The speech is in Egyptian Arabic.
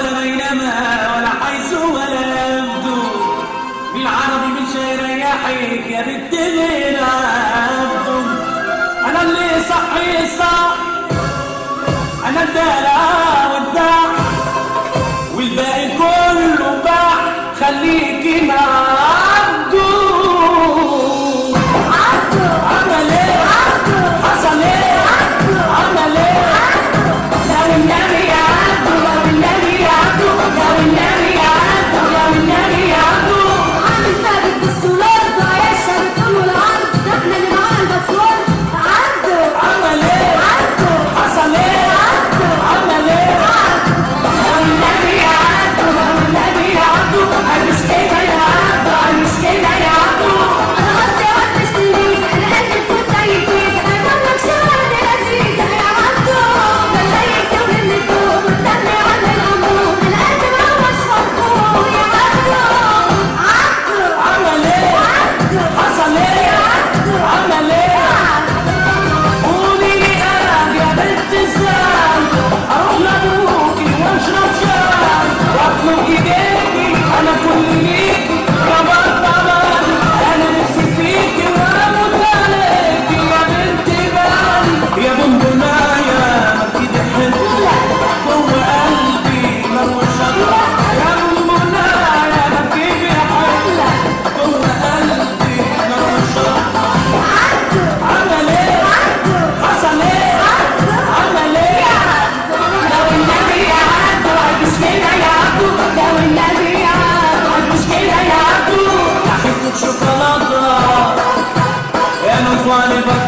ولا بينما ولا حيث ولا يبدو بالعربي مش هيريحك يا بنت غير عبده انا اللي صحي صح انا الدلع والدع والباقي كله باع خليكي مع عبده عمل ايه حصل ايه عمل ايه لو النبي يا عبده لو النبي يا عبده لو النبي يا عبده لو النبي يا عبده عامل ثابت بالسولار ده عيشها بالطول والعرض ده احنا اللي معانا الباسورد عبده عمل ايه عبده حصل ايه عمل ايه لو النبي يا عبده لو النبي يا عبده مش كده يا عبده مش كده يا عبده انا قصدي وقت التلميذ انا قلبي تكون زي الكيس انا بملك شغل لذيذة يا عبده ده اللي يسوي من الدوم والدم عن الامور القلب مروش فرفور يا عبده عبده عمل ايه عبده حصل ايه عمل ايه قولي لي قال يا بنت ازاي اروح لابوكي واشرب شاي واطلب ايديكي انا كل ليكي يا بطل انا نفسي فيكي واموت عليكي يا بنت بالي يا بنبنايه كده حلوه جوه قلبي مروش يا بنبنايه ما تجيبي حلوه جوه قلبي مروش عمل ايه حصل ايه عمل ايه لو النبي يا عبده مش كده يا عبده لو النبي يا عبده مش كده يا عبده يا حته شوكولاته يا نصوان البطل